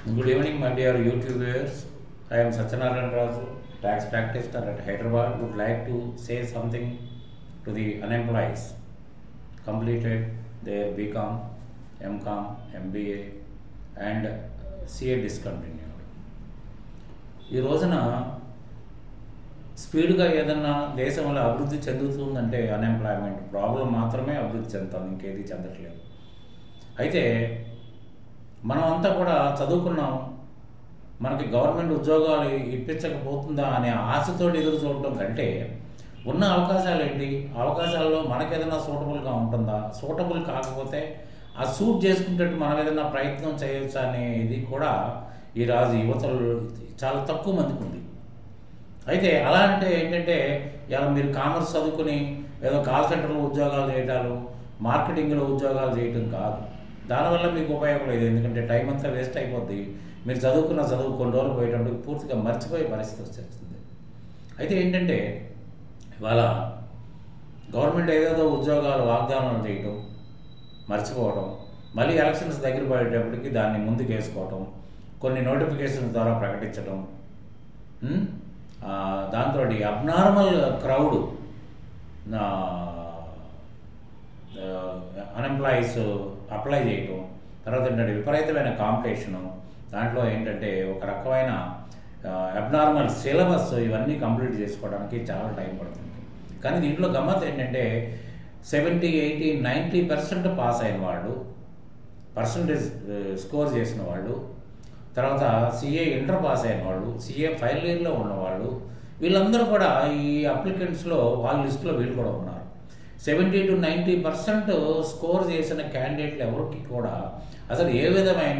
Good evening, my dear YouTube viewers. I am Satyanarayan Raju, tax practitioner at Hyderabad. Would like to say something to the unemployed. Completed their BCom, MCom, MBA, and CA discontinued. ఈ రోజున స్పీడ్గా ఏదన్నా దేశంలో అభివృద్ధి చెందుతుందంటే unemployment problem మాత్రమే అభివృద్ధి చెందుతుంది ఇంకేది చెందట్లేదు అయితే మనం అంతా కూడా చదువుకున్నాం మనకి గవర్నమెంట్ ఉద్యోగాలు ఇప్పించకపోతుందా అనే ఆశతో ఎదురు చూడటం కంటే ఉన్న అవకాశాలు ఏంటి అవకాశాల్లో మనకి ఏదైనా సూటబుల్గా ఉంటుందా సూటబుల్ కాకపోతే ఆ సూట్ చేసుకునేటట్టు మనం ఏదైనా ప్రయత్నం చేయొచ్చా అనేది కూడా ఈ రాజు యువతలు చాలా తక్కువ మందికి ఉంది అయితే అలా అంటే ఏంటంటే ఇలా మీరు కామర్స్ చదువుకుని ఏదో కాల్ సెంటర్లో ఉద్యోగాలు చేయటాలు మార్కెటింగ్లో ఉద్యోగాలు చేయటం కాదు దానివల్ల మీకు ఉపయోగం లేదు ఎందుకంటే టైం అంతా వేస్ట్ అయిపోద్ది మీరు చదువుకున్న చదువు కొన్ని రోజులు పోయేటప్పుడు పూర్తిగా మర్చిపోయే పరిస్థితి వచ్చేస్తుంది అయితే ఏంటంటే ఇవాళ గవర్నమెంట్ ఏదేదో ఉద్యోగాలు వాగ్దానాలు చేయటం మర్చిపోవడం మళ్ళీ ఎలక్షన్స్ దగ్గర పడేటప్పటికి దాన్ని ముందుకు వేసుకోవటం కొన్ని నోటిఫికేషన్స్ ద్వారా ప్రకటించడం ఉమ్, ఆ, దాంతో అబ్నార్మల్ క్రౌడ్ అన్ఎంప్లాయీస్ అప్లై చేయటం తర్వాత ఏంటంటే విపరీతమైన కాంపిటీషను దాంట్లో ఏంటంటే ఒక రకమైన అబ్నార్మల్ సిలబస్ ఇవన్నీ కంప్లీట్ చేసుకోవడానికి చాలా టైం పడుతుంది కానీ దీంట్లో గమ్మత్ ఏంటంటే seventy eighty ninety percent pass అయిన వాళ్ళు పర్సంటేజ్ స్కోర్ చేసిన వాళ్ళు తర్వాత సిఏ ఇంటర్ పాస్ అయిన వాళ్ళు సిఏ ఫైనల్ ఇయర్లో ఉన్నవాళ్ళు వీళ్ళందరూ కూడా ఈ అప్లికెంట్స్లో వాళ్ళ లిస్టులో వీళ్ళు కూడా ఉన్నారు seventy to ninety percent score చేసిన క్యాండిడేట్లు ఎవరికి కూడా అసలు ఏ విధమైన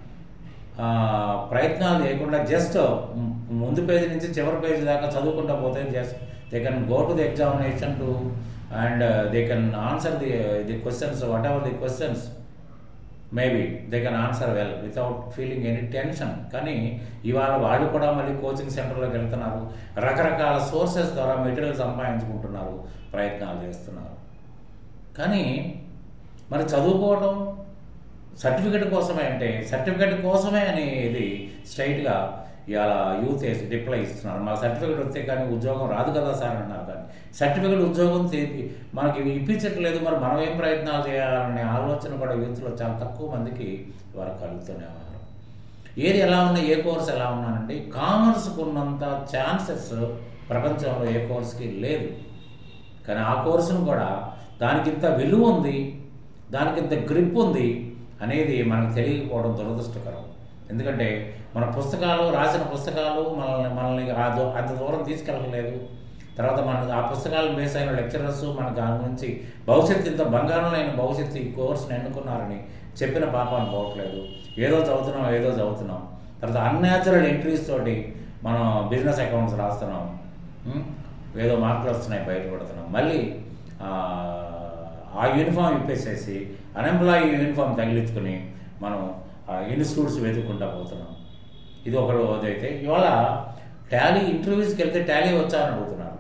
ఆ, ప్రయత్నాలు చేయకుండా జస్ట్ ముందు పేజీ నుంచి చివరి పేజీ దాకా చదువుకుంటా పోతే just they can go to the examination to and they can answer the the questions whatever the questions maybe they can answer well without feeling any tension కానీ ఇవాళ వాళ్ళు కూడా మళ్ళీ కోచింగ్ సెంటర్లోకి వెళ్తున్నారు రకరకాల సోర్సెస్ ద్వారా మెటీరియల్ సంపాదించుకుంటున్నారు ప్రయత్నాలు చేస్తున్నారు కానీ మరి చదువుకోవడం సర్టిఫికెట్ కోసమే అంటే సర్టిఫికెట్ కోసమే అనేది స్ట్రైట్గా ఇవాళ యూత్ రిప్లై ఇస్తున్నారు మా సర్టిఫికెట్ వస్తే కానీ ఉద్యోగం రాదు కదా సార్ అన్నారు కానీ సర్టిఫికెట్ ఉద్యోగం తీపి మనకి ఇప్పించట్లేదు మరి మనం ఏం ప్రయత్నాలు చేయాలనే ఆలోచన కూడా యూత్లో చాలా తక్కువ మందికి వారు కలుగుతూనే ఉన్నారు ఏది ఎలా ఉన్నా ఏ కోర్స్ ఎలా ఉన్నానండి కామర్స్కి ఉన్నంత ఛాన్సెస్ ప్రపంచంలో ఏ కోర్స్కి లేదు కానీ ఆ కోర్సును కూడా దానికింత విలువ ఉంది దానికింత గ్రిప్ ఉంది అనేది మనకు తెలియకపోవడం దురదృష్టకరం ఎందుకంటే మన పుస్తకాలు రాసిన పుస్తకాలు మనల్ని మనల్ని ఆ దూ- అంత దూరం తీసుకెళ్ళలేదు తర్వాత మన ఆ పుస్తకాలను బేస్ అయిన లెక్చరర్స్ మనకు దాని గురించి భవిష్యత్తు ఇంత బంగారంలో భవిష్యత్తు ఈ కోర్సును ఎన్నుకున్నారని చెప్పిన పాపాన్ని పోవట్లేదు ఏదో చదువుతున్నాం ఏదో చదువుతున్నాం తర్వాత అన్యాచురల్ ఎంట్రీస్ తోటి మనం బిజినెస్ అకౌంట్స్ రాస్తున్నాం ఉం? ఏదో మార్కులు వస్తున్నాయి బయటపడుతున్నాం మళ్ళీ ఆ, ఆ యూనిఫామ్ ఇప్పేసేసి అన్ఎంప్లాయీ యూనిఫామ్ తగిలించుకుని మనం ఆ ఇన్స్టిట్యూట్స్ వెతుక్కుంటా పోతున్నాం ఇది ఒక రోజు అయితే ఇవాళ టాలీ ఇంటర్వ్యూస్కి వెళ్తే టాలీ వచ్చా అని అడుగుతున్నారు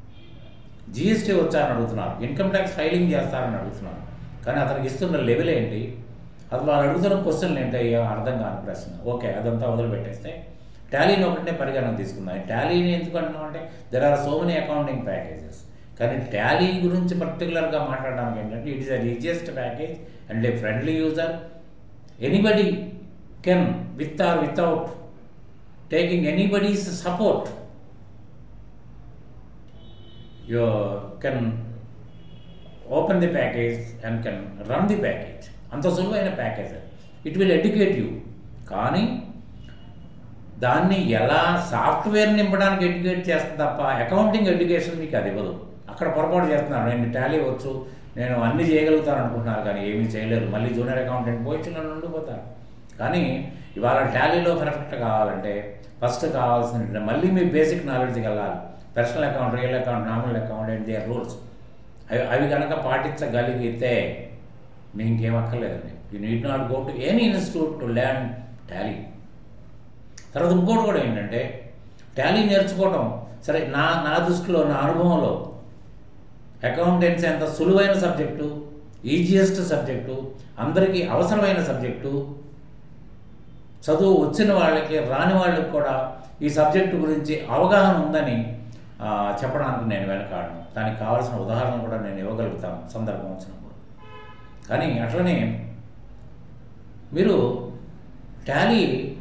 జిఎస్టీ వచ్చా అని అడుగుతున్నారు ఇన్కమ్ ట్యాక్స్ ఫైలింగ్ చేస్తారని అడుగుతున్నారు కానీ అతనికి ఇస్తున్న లెవెల్ ఏంటి అది వాళ్ళు అడుగుతున్న క్వశ్చన్లు ఏంటి అయ్యో అర్థం కాని ప్రశ్న ఓకే అదంతా వదిలిపెట్టేస్తే టాలీని ఒకటే పరిగణన తీసుకుందాం టాలీని ఎందుకు అంటున్నాం అంటే there are so many accounting packages కానీ టాలీ గురించి పర్టికులర్గా మాట్లాడడానికి ఏంటంటే it is a easiest package and a friendly user anybody can with or without taking anybody's support you can open the package and can run the package అంత సులువైన package it will educate you కానీ దాన్ని ఎలా software నింపడానికి educate చేస్తుంది తప్ప accounting education మీకు అది ఇవ్వదు అక్కడ పొరపాటు చేస్తున్నారు నేను టాలీ వచ్చు నేను అన్ని చేయగలుగుతాను అనుకుంటున్నారు కానీ ఏమీ చేయలేరు మళ్ళీ జూనియర్ అకౌంటెంట్ పొజిషన్లో ఉండిపోతారు కానీ ఇవాళ టాలీలో పర్ఫెక్ట్ కావాలంటే ఫస్ట్ కావాల్సిన మళ్ళీ మీ బేసిక్ నాలెడ్జ్కి వెళ్ళాలి personal account real account normal account and their rules అవి అవి కనుక పాటించగలిగితే మీకు ఇంకేం అక్కర్లేదండి you need not go to any institute to learn Tally తర్వాత ఇంకోటి కూడా ఏంటంటే టాలీ నేర్చుకోవడం సరే నా నా దృష్టిలో నా అనుభవంలో అకౌంటెన్సీ అంత సులువైన సబ్జెక్టు ఈజియెస్ట్ సబ్జెక్టు అందరికీ అవసరమైన సబ్జెక్టు చదువు వచ్చిన వాళ్ళకి రాని వాళ్ళకి కూడా ఈ సబ్జెక్టు గురించి అవగాహన ఉందని ఆ, చెప్పడానికి నేను వెనకాడను దానికి కావాల్సిన ఉదాహరణలు కూడా నేను ఇవ్వగలుగుతాను సందర్భం వచ్చినప్పుడు కానీ అట్లనే మీరు టాలీ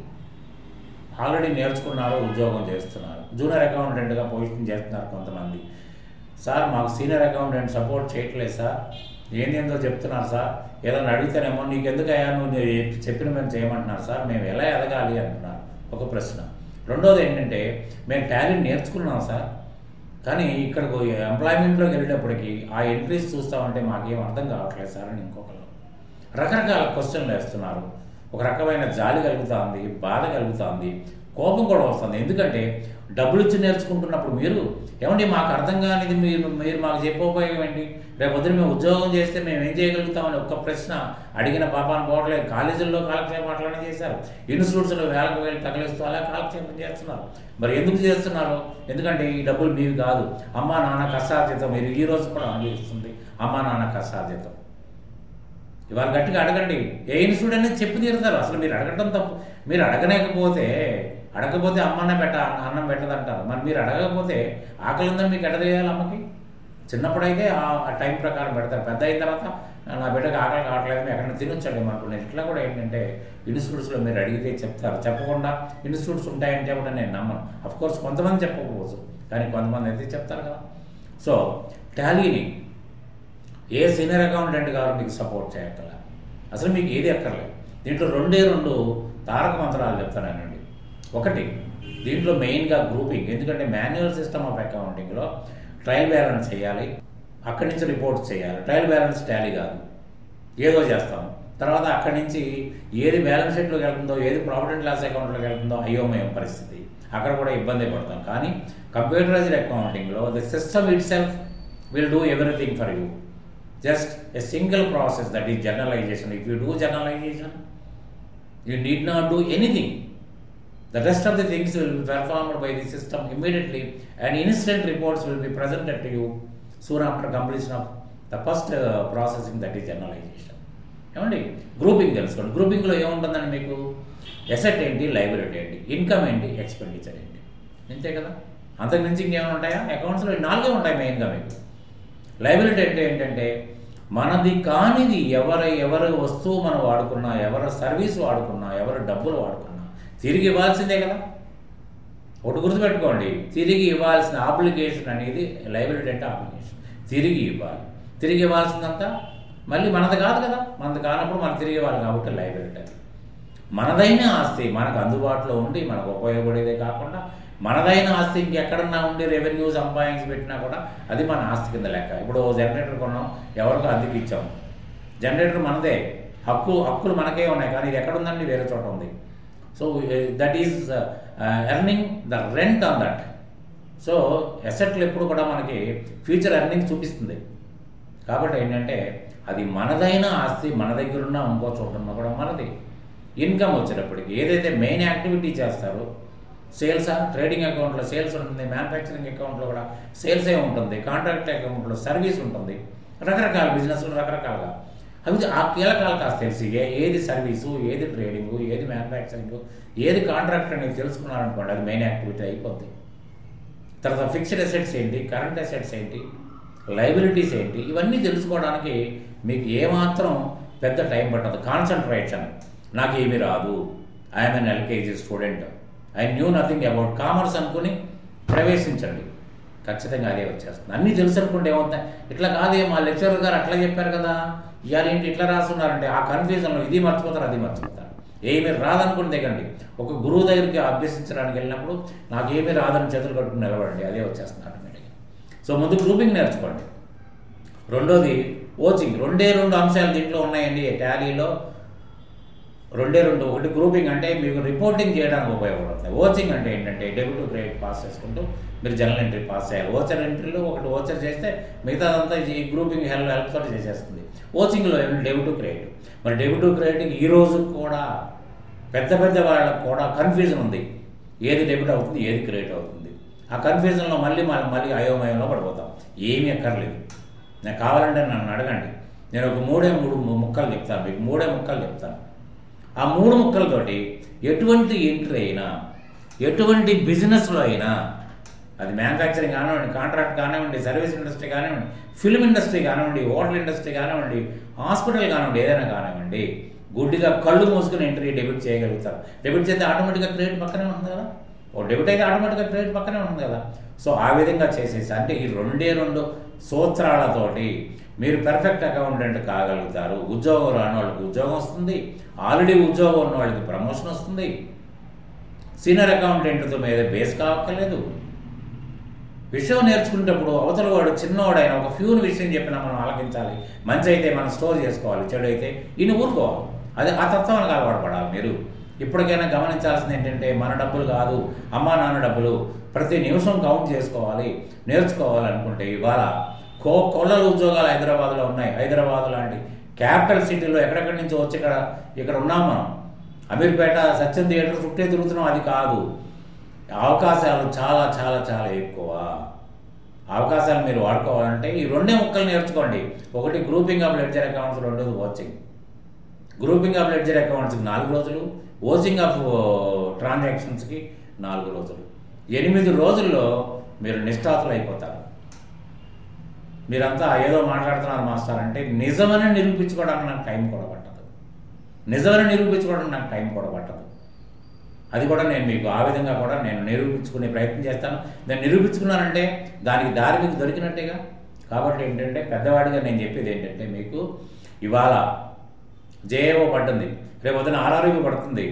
ఆల్రెడీ నేర్చుకున్నారు ఉద్యోగం చేస్తున్నారు జూనియర్ అకౌంటెంట్గా పొజిషన్ చేస్తున్నారు కొంతమంది సార్ మాకు సీనియర్ అకౌంటెంట్ సపోర్ట్ చేయట్లేదు సార్ ఏందేందో చెప్తున్నారు సార్ ఏదైనా అడిగితేనేమో నీకు ఎందుకయ్యా నువ్వు నే- చెప్పిన మేము చేయమంటున్నారు సార్ మేము ఎలా ఎదగాలి అంటున్నారు ఒక ప్రశ్న రెండోది ఏంటంటే మేము టాలెంట్ నేర్చుకున్నాం సార్ కానీ ఇక్కడికి ఎంప్లాయ్మెంట్లోకి వెళ్ళేటప్పటికి ఆ ఎంట్రీస్ చూస్తామంటే మాకేం అర్థం కావట్లేదు సార్ అని ఇంకొకరు రకరకాల క్వశ్చన్లు వేస్తున్నారు ఒక రకమైన జాలి కలుగుతుంది బాధ కలుగుతుంది కోపం కూడా వస్తుంది ఎందుకంటే డబ్బులు ఇచ్చి నేర్చుకుంటున్నప్పుడు మీరు ఏమండి మాకు అర్థం కానిది మీరు మీరు మాకు చెప్పబోయేం ఏంటి రేపు పొద్దున మేము ఉద్యోగం చేస్తే మేము ఏం చేయగలుగుతామని ఒక్క ప్రశ్న అడిగిన పాపాన్ని పోవట్లేదు కాలేజీల్లో కాలక్షేపం అట్లనే చేశారు ఇన్స్టిట్యూట్స్లో వేలకు వేలు తగిలిస్తూ అలా కాలక్షేపం చేస్తున్నారు మరి ఎందుకు చేస్తున్నారు ఎందుకంటే ఈ డబ్బులు మీవి కాదు అమ్మా నాన్న కష్టార్జితం మీరు ఈ రోజు కూడా అనుభవిస్తుంది అమ్మా నాన్న కష్టార్జితం ఇవాళ గట్టిగా అడగండి ఏ ఇన్స్టిట్యూట్ అనేది చెప్పి తీరుతారు అసలు మీరు అడగటం తప్పు మీరు అడగలేకపోతే అడగకపోతే అమ్మన్న పెట్ట అన్నం పెట్టదంటారు మరి మీరు అడగకపోతే ఆకలి ఉందని మీకు ఎడ చేయాలి అమ్మకి చిన్నప్పుడైతే ఆ ఆ టైం ప్రకారం పెడతారు పెద్ద అయిన తర్వాత నా బిడ్డకి ఆకలి కావట్లేదు మేము ఎక్కడ తినొచ్చండి అనుకున్నాను ఇట్లా కూడా ఏంటంటే ఇన్స్టిట్యూట్స్లో మీరు అడిగితే చెప్తారు చెప్పకుండా ఇన్స్టిట్యూట్స్ ఉంటాయంటే కూడా నేను నమ్మను అఫ్ కోర్స్ కొంతమంది చెప్పకపోవచ్చు కానీ కొంతమంది అయితే చెప్తారు కదా సో టాలీని ఏ సీనియర్ అకౌంటెంట్ గారు మీకు సపోర్ట్ చేయక్కల అసలు మీకు ఏది అక్కర్లేదు దీంట్లో రెండే రెండు తారక మంత్రాలు చెప్తానండి ఒకటి దీంట్లో మెయిన్గా గ్రూపింగ్ ఎందుకంటే మాన్యువల్ సిస్టమ్ ఆఫ్ అకౌంటింగ్లో ట్రయల్ బ్యాలెన్స్ చేయాలి అక్కడి నుంచి రిపోర్ట్స్ చేయాలి ట్రయల్ బ్యాలెన్స్ టాలీ కాదు ఏదో చేస్తాం తర్వాత అక్కడి నుంచి ఏది బ్యాలెన్స్ షీట్లోకి వెళ్తుందో ఏది ప్రాఫిట్ అండ్ లాస్ అకౌంట్లోకి వెళ్తుందో అయోమయం పరిస్థితి అక్కడ కూడా ఇబ్బంది పడతాం కానీ కంప్యూటరైజ్డ్ అకౌంటింగ్లో the system itself will do everything for you just a single process that is generalization. If you do generalization, you need not do anything. The rest of the things will be performed by the system immediately, and instant reports will be presented to you soon after completion of the first uh, processing that is generalization. ఏమండి grouping తెలుసుకోండి గ్రూపింగ్లో ఏముంటుందండి మీకు asset ఏంటి liability ఏంటి income ఏంటి expenditure ఏంటి అంతే కదా అంతకు మించి ఇంకేమైనా ఉంటాయా అకౌంట్స్లో ఈ నాలుగే ఉంటాయి మెయిన్గా మీకు లైబిలిటీ అంటే ఏంటంటే మనది కానిది ఎవరు ఎవరు వస్తువు మనం వాడుకున్నా ఎవరు సర్వీస్ వాడుకున్నా ఎవరు డబ్బులు వాడుకున్నా తిరిగి ఇవ్వాల్సిందే కదా ఒకటి గుర్తుపెట్టుకోండి తిరిగి ఇవ్వాల్సిన ఆబ్లిగేషన్ అనేది లైబిలిటీ అంటే ఆబ్లిగేషన్ తిరిగి ఇవ్వాలి తిరిగి ఇవ్వాల్సిందంతా మళ్ళీ మనది కాదు కదా మనది కానప్పుడు మనం తిరిగి ఇవ్వాలి కాబట్టి లైబిలిటీ అది మనదైన ఆస్తి మనకు అందుబాటులో ఉండి మనకు ఉపయోగపడేదే కాకుండా మనదైన ఆస్తి ఇంకెక్కడన్నా ఉండి రెవెన్యూ సంపాదించి పెట్టినా కూడా అది మన ఆస్తి కింద లెక్క ఇప్పుడు ఓ జనరేటర్ కొన్నాం ఎవరికో అద్దెకి ఇచ్చాం జనరేటర్ మనదే హక్కు హక్కులు మనకే ఉన్నాయి కానీ ఇది ఎక్కడ ఉందండి వేరే చోట ఉంది so that is earning the rent on that so ఎసెట్లు ఎప్పుడు కూడా మనకి ఫ్యూచర్ ఎర్నింగ్ చూపిస్తుంది కాబట్టి ఏంటంటే అది మనదైన ఆస్తి మన దగ్గర ఉన్న ఇంకో చోట ఉన్నా కూడా మనది ఇన్కమ్ వచ్చేటప్పటికి ఏదైతే మెయిన్ యాక్టివిటీ చేస్తారో సేల్స్ ట్రేడింగ్ అకౌంట్లో సేల్స్ ఉంటుంది మ్యానుఫ్యాక్చరింగ్ అకౌంట్లో కూడా సేల్స్ ఏ ఉంటుంది కాంట్రాక్ట్ అకౌంట్లో సర్వీస్ ఉంటుంది రకరకాల బిజినెస్లు రకరకాలుగా అవి ఆ కీలకాలు కాస్త తెలిసి ఏ ఏది సర్వీసు ఏది ట్రేడింగ్ ఏది మ్యానుఫ్యాక్చరింగ్ ఏది కాంట్రాక్ట్ అనేది తెలుసుకున్నారనుకోండి అది మెయిన్ యాక్టివిటీ అయిపోద్ది తర్వాత ఫిక్స్డ్ అసెట్స్ ఏంటి కరెంట్ అసెట్స్ ఏంటి లైబిలిటీస్ ఏంటి ఇవన్నీ తెలుసుకోవడానికి మీకు ఏమాత్రం పెద్ద టైం పట్టదు కాన్సన్ట్రేషన్ నాకు ఏమీ రాదు I'm an LKG student I knew nothing about commerce అనుకుని ప్రవేశించండి ఖచ్చితంగా అదే వచ్చేస్తుంది అన్నీ తెలుసు అనుకుంటే ఏమవుతాయి ఇట్లా కాదే మా లెక్చరర్ గారు అట్లా చెప్పారు కదా ఇవాళ ఏంటి ఇట్లా రాస్తున్నారంటే ఆ కన్ఫ్యూజన్లో ఇది మర్చిపోతారు అది మర్చిపోతారు ఏమీ రాదనుకుని దిగండి ఒక గురువు దగ్గరికి అభ్యసించడానికి వెళ్ళినప్పుడు నాకు ఏమీ రాదని చేతులు కట్టుకుని నిలబడండి అదే వచ్చేస్తుంది ఆటోమేటిక్గా సో ముందు గ్రూపింగ్ నేర్చుకోండి రెండోది ఓచింగ్ రెండే రెండు అంశాలు దీంట్లో ఉన్నాయండి టాలీలో రెండే రెండు ఒకటి గ్రూపింగ్ అంటే మీకు రిపోర్టింగ్ చేయడానికి ఉపయోగపడుతుంది ఓచింగ్ అంటే ఏంటంటే డెబిట్ గ్రేడ్ పాస్ చేసుకుంటూ మీరు జనరల్ ఎంట్రీ పాస్ చేయాలి ఓచర్ ఎంట్రీలో ఒకటి ఓచర్ చేస్తే మిగతాదంతా ఈ గ్రూపింగ్ హెల్ప్ హెల్ప్ తోటి చేసేస్తుంది ఓచింగ్లో ఏమిటి డెబిట్ క్రెడిట్ మరి డెబిట్ క్రెడిట్ ఈ రోజు కూడా పెద్ద పెద్ద వాళ్ళకు కూడా కన్ఫ్యూజన్ ఉంది ఏది డెబిట్ అవుతుంది ఏది క్రెడిట్ అవుతుంది ఆ కన్ఫ్యూజన్లో మళ్ళీ మళ్ళీ మళ్ళీ అయోమయంలో పడిపోతాం ఏమీ అక్కర్లేదు నాకు కావాలంటే నన్ను అడగండి నేను ఒక మూడే మూడు ముక్కలు చెప్తాను మీకు మూడే ముక్కలు చెప్తాను ఆ మూడు ముక్కలతోటి ఎటువంటి ఎంట్రీ అయినా ఎటువంటి బిజినెస్లో అయినా అది మ్యానుఫ్యాక్చరింగ్ కానివ్వండి కాంట్రాక్ట్ కానివ్వండి సర్వీస్ ఇండస్ట్రీ కానివ్వండి ఫిల్మ్ ఇండస్ట్రీ కానివ్వండి హోటల్ ఇండస్ట్రీ కానివ్వండి హాస్పిటల్ కానివ్వండి ఏదైనా కానివ్వండి గుడ్డిగా కళ్ళు మూసుకుని ఎంట్రీ డెబిట్ చేయగలుగుతారు డెబిట్ చేస్తే ఆటోమేటిక్గా క్రెడిట్ పక్కనే ఉంటుంది కదా ఓ డెబిట్ అయితే ఆటోమేటిక్గా క్రెడిట్ పక్కనే ఉంటుంది కదా సో ఆ విధంగా చేసేసి అంటే ఈ రెండే రెండు సూత్రాలతోటి మీరు పెర్ఫెక్ట్ అకౌంటెంట్ కాగలుగుతారు ఉద్యోగం రాని వాళ్ళకి ఉద్యోగం వస్తుంది ఆల్రెడీ ఉద్యోగం ఉన్న వాళ్ళకి ప్రమోషన్ వస్తుంది సీనియర్ అకౌంటెంట్తో మీద బేస్ కావక్కర్లేదు విషయం నేర్చుకునేటప్పుడు అవతల వాడు చిన్నవాడైన ఒక ఫ్యూన్ విషయం చెప్పినా మనం ఆలకించాలి మంచి అయితే మనం స్టోర్ చేసుకోవాలి చెడు అయితే ఈయన ఊరుకోవాలి అది ఆ తత్వానికి అలవాటు పడాలి మీరు ఇప్పటికైనా గమనించాల్సింది ఏంటంటే మన డబ్బులు కాదు అమ్మా నాన్న డబ్బులు ప్రతి నిమిషం కౌంట్ చేసుకోవాలి నేర్చుకోవాలి అనుకుంటే ఇవాళ కో కొల్లల ఉద్యోగాలు హైదరాబాద్లో ఉన్నాయి హైదరాబాద్ లాంటి క్యాపిటల్ సిటీలో ఎక్కడెక్కడి నుంచి వచ్చి ఇక్కడ ఇక్కడ ఉన్నాం మనం అమీర్పేట సత్యం థియేటర్ చుట్టే తిరుగుతున్నాం అది కాదు అవకాశాలు చాలా చాలా చాలా ఎక్కువ అవకాశాలు మీరు వాడుకోవాలంటే ఈ రెండే ముక్కలు నేర్చుకోండి ఒకటి గ్రూపింగ్ ఆఫ్ లెడ్జర్ అకౌంట్స్ రెండోది వాచింగ్ గ్రూపింగ్ ఆఫ్ లెడ్జర్ అకౌంట్స్కి నాలుగు రోజులు ఓచింగ్ ఆఫ్ ట్రాన్సాక్షన్స్కి నాలుగు రోజులు ఎనిమిది రోజుల్లో మీరు నిష్ఠాతులు అయిపోతారు మీరంతా ఏదో మాట్లాడుతున్నారు మాస్టర్ అంటే నిజమని నిరూపించుకోవడానికి నాకు టైం కూడా పట్టదు నిజమని నిరూపించుకోవడానికి నాకు టైం కూడా పట్టదు అది కూడా నేను మీకు ఆ విధంగా కూడా నేను నిరూపించుకునే ప్రయత్నం చేస్తాను నేను నిరూపించుకున్నానంటే దానికి దారి మీకు దొరికినట్టేగా కాబట్టి ఏంటంటే పెద్దవాడిగా నేను చెప్పేది ఏంటంటే మీకు ఇవాళ జేఏఓ పడ్డంది రేపు వదిన ఆర్ఆర్బి పడుతుంది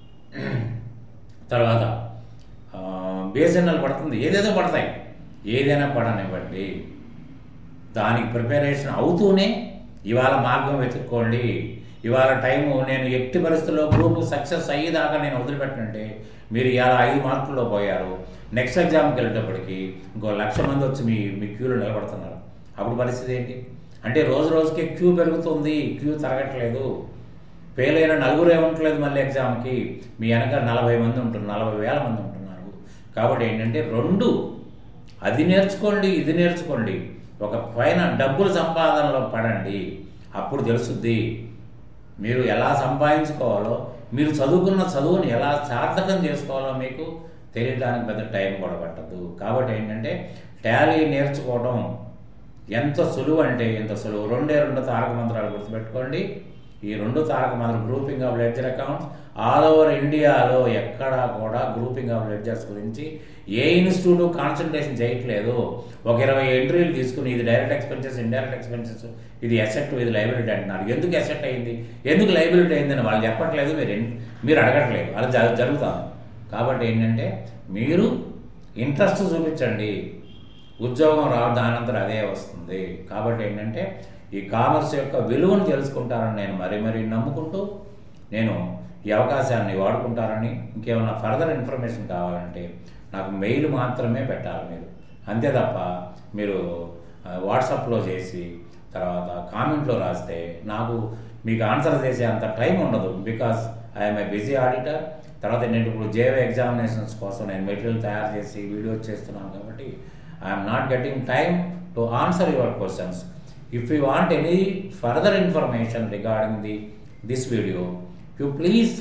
తర్వాత బిఎస్ఎన్ఎల్ పడుతుంది ఏదేదో పడతాయి ఏదైనా పడనివ్వండి దానికి ప్రిపరేషన్ అవుతూనే ఇవాళ మార్గం వెతుక్కోండి ఇవాళ టైము నేను ఎట్టి పరిస్థితుల్లో గ్రూప్ సక్సెస్ అయ్యేదాకా నేను వదిలిపెట్టనంటే మీరు ఇవాళ ఐదు మార్కుల్లో పోయారు నెక్స్ట్ ఎగ్జామ్కి వెళ్ళేటప్పటికి ఇంకో లక్ష మంది వచ్చి మీ మీ క్యూలో నిలబడుతున్నారు అప్పుడు పరిస్థితి ఏంటి అంటే రోజు రోజుకి క్యూ పెరుగుతుంది క్యూ తరగట్లేదు ఫెయిల్ అయిన నలుగురు ఏముంటలేదు మళ్ళీ ఎగ్జామ్కి మీ వెనక నలభై మంది ఉంటున్నారు నలభై వేల మంది ఉంటున్నారు కాబట్టి ఏంటంటే రెండు అది నేర్చుకోండి ఇది నేర్చుకోండి ఒక పైన డబ్బుల సంపాదనలో పడండి అప్పుడు తెలుసుద్ది మీరు ఎలా సంపాదించుకోవాలో మీరు చదువుకున్న చదువుని ఎలా సార్థకం చేసుకోవాలో మీకు తెలియడానికి పెద్ద టైం కూడా పట్టదు కాబట్టి ఏంటంటే టాలీ నేర్చుకోవడం ఎంత సులువు అంటే ఎంత సులువు రెండే రెండు తారక మంత్రాలు గుర్తుపెట్టుకోండి ఈ రెండు తారక మంత్రం grouping of ledger accounts all over ఇండియాలో ఎక్కడా కూడా గ్రూపింగ్ ఆఫ్ లెడ్జర్స్ గురించి ఏ ఇన్స్టిట్యూట్ కాన్సన్ట్రేషన్ చేయట్లేదు ఒక ఇరవై ఎంట్రీలు తీసుకుని ఇది డైరెక్ట్ ఎక్స్పెన్సెస్ ఇండైరెక్ట్ ఎక్స్పెన్సెస్ ఇది అసెట్ ఇది లైబిలిటీ అంటున్నారు ఎందుకు అసెట్ అయింది ఎందుకు లైబిలిటీ అయిందని వాళ్ళు చెప్పట్లేదు మీరు ఎన్- మీరు అడగట్లేదు అలా జ- జరుగుతుంది కాబట్టి ఏంటంటే మీరు ఇంట్రెస్ట్ చూపించండి ఉద్యోగం రావు దానంతరం అదే వస్తుంది కాబట్టి ఏంటంటే ఈ కామర్స్ యొక్క విలువను తెలుసుకుంటారని నేను మరీ మరీ నమ్ముకుంటూ నేను ఈ అవకాశాన్ని వాడుకుంటారని ఇంకేమైనా ఫర్దర్ ఇన్ఫర్మేషన్ కావాలంటే నాకు మెయిల్ మాత్రమే పెట్టాలి మీరు అంతే తప్ప మీరు ఆ, వాట్సాప్లో చేసి తర్వాత కామెంట్లో రాస్తే నాకు మీకు ఆన్సర్ చేసే అంత టైం ఉండదు because I'm a busy auditor తర్వాత నేను ఇప్పుడు జేవే ఎగ్జామినేషన్స్ కోసం నేను మెటీరియల్ తయారు చేసి వీడియోస్ చేస్తున్నాను కాబట్టి I'm not getting time to answer your questions if you want any further information regarding the this video you please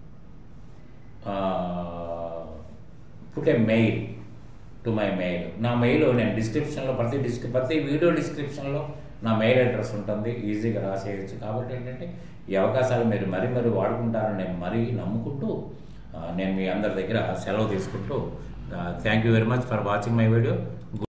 put a mail to my mail నా మెయిల్ నేను డిస్క్రిప్షన్లో ప్రతి డిస్క్రి ప్రతి వీడియో డిస్క్రిప్షన్లో నా మెయిల్ అడ్రస్ ఉంటుంది ఈజీగా రాసేయచ్చు కాబట్టి ఏంటంటే ఈ అవకాశాలు మీరు మరీ మరీ వాడుకుంటారని నేను మరీ నమ్ముకుంటూ ఆ, నేను మీ అందరి దగ్గర సెలవు తీసుకుంటూ thank you very much for watching my video